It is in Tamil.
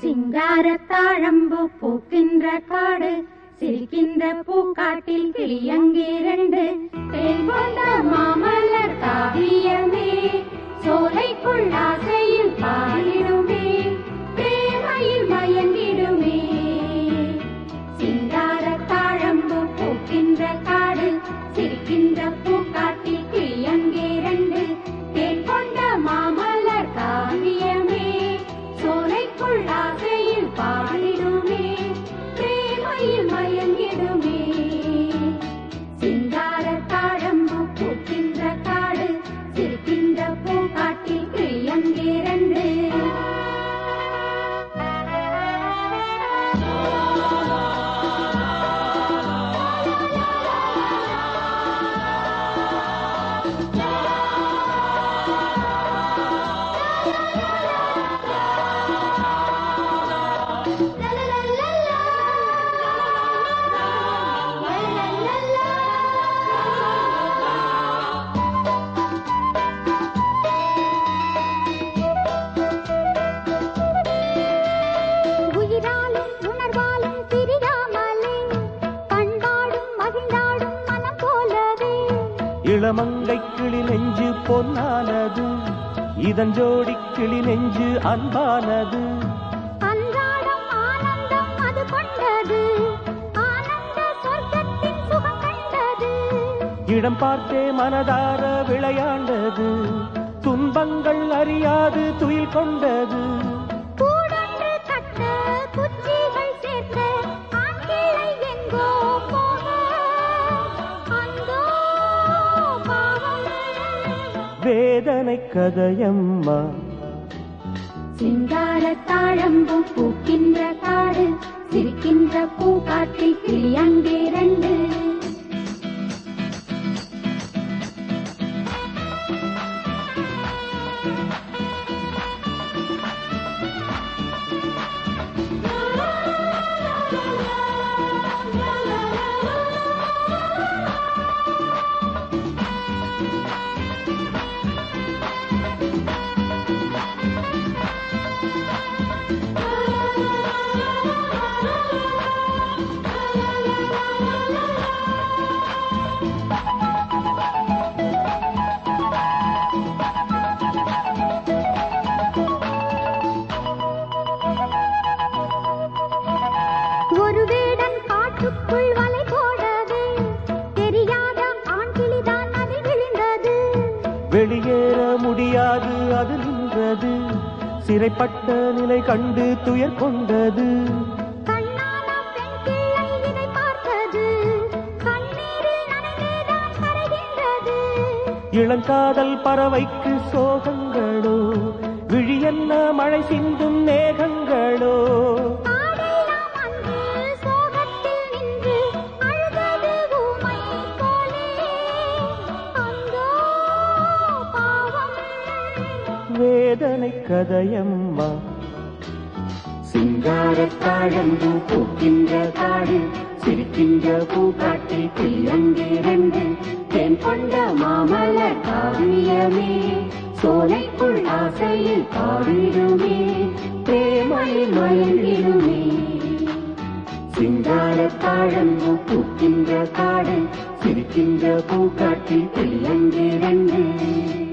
சிங்கார தாழம்பு பூக்கின்ற காடு சிரிக்கின்ற பூக்காட்டில் கிளியங்கே ரெண்டு தேன் கொண்ட மாமலர் காவியமே சோலைக்குள் ஆசையில் பாடிடுமே பிரேமையில் மயங்கிடுமே சிங்கார தாழம்பு பூக்கின்ற காடு சிரிக்கின்ற பூக்காட்டில் கிளியங்கே ரெண்டு தேன் கொண்ட மாமலர் காவியமே சோலைக்குள் ஆசையில் பாடிடுமே பிரேமையில் மயங்கிடுமே சிங்கார தாழம்பு பூக்கின்ற காடு சிரிக்கின்ற பூக்காட்டில் கிளியங்கே ரெண்டு உயிராலும் உணர்வாலும் பிரியாமலே பண்பாடும் மகிழ்ந்தாடும் மனம் போலவே இளமங்கை கிளி நெஞ்சு பொன்னானது இதன் ஜோடி கிளி நெஞ்சு அன்பானது அன்றாடம் ஆனந்தம் அது கொண்டது ஆனந்த சொர்க்கத்தின் சுகம் கண்டது இடம் பார்த்தே மனதார விளையாண்டது துன்பங்கள் அறியாது துயில் கொண்டது கூடொன்று கட்ட குச்சிகள் சேர்க்க ஆண் கிளை எங்கோ போக அந்தோ பாவம் வேதனை கதையம்மா சிங்கார தாழம்பு பூக்கின்ற காடு சிரிக்கின்ற பூக்காட்டில் கிளியங்கே ரெண்டு ஒரு வேடன் காட்டுக்குள் வலை போடவே தெரியாத ஆண் கிளிதான் அதில் விழுந்தது வெளியேற முடியாது அது நின்றது சிறைப்பட்ட நிலை கண்டு துயர் கொண்டது கண்ணான பெண் பிள்ளை இதை பார்த்தது கண்ணீரில் நனைந்தேதான் கரைகின்றது இளங்காதல் பறவைக்கு சோகங்களோ விழியென்ன மழை சிந்தும் மேகங்களோ ஆடெல்லாம் அன்று சோகத்தில் நின்று அழுதது ஊமை போலே அந்தோ பாவம் வேதனை கதையம்மா சிங்கார தாழம்பு பூக்கின்ற காடு சிரிக்கின்ற பூக்காட்டில் கிளியங்கே ரெண்டு தேன் கொண்ட மாமலர் காவியமே சோலைக்குள் ஆசையில் பாடிடுமே பிரேமையில் மயங்கிடுமே சிங்கார தாழம்பு பூக்கின்ற காடு சிரிக்கின்ற பூக்காட்டில் கிளியங்கே ரெண்டு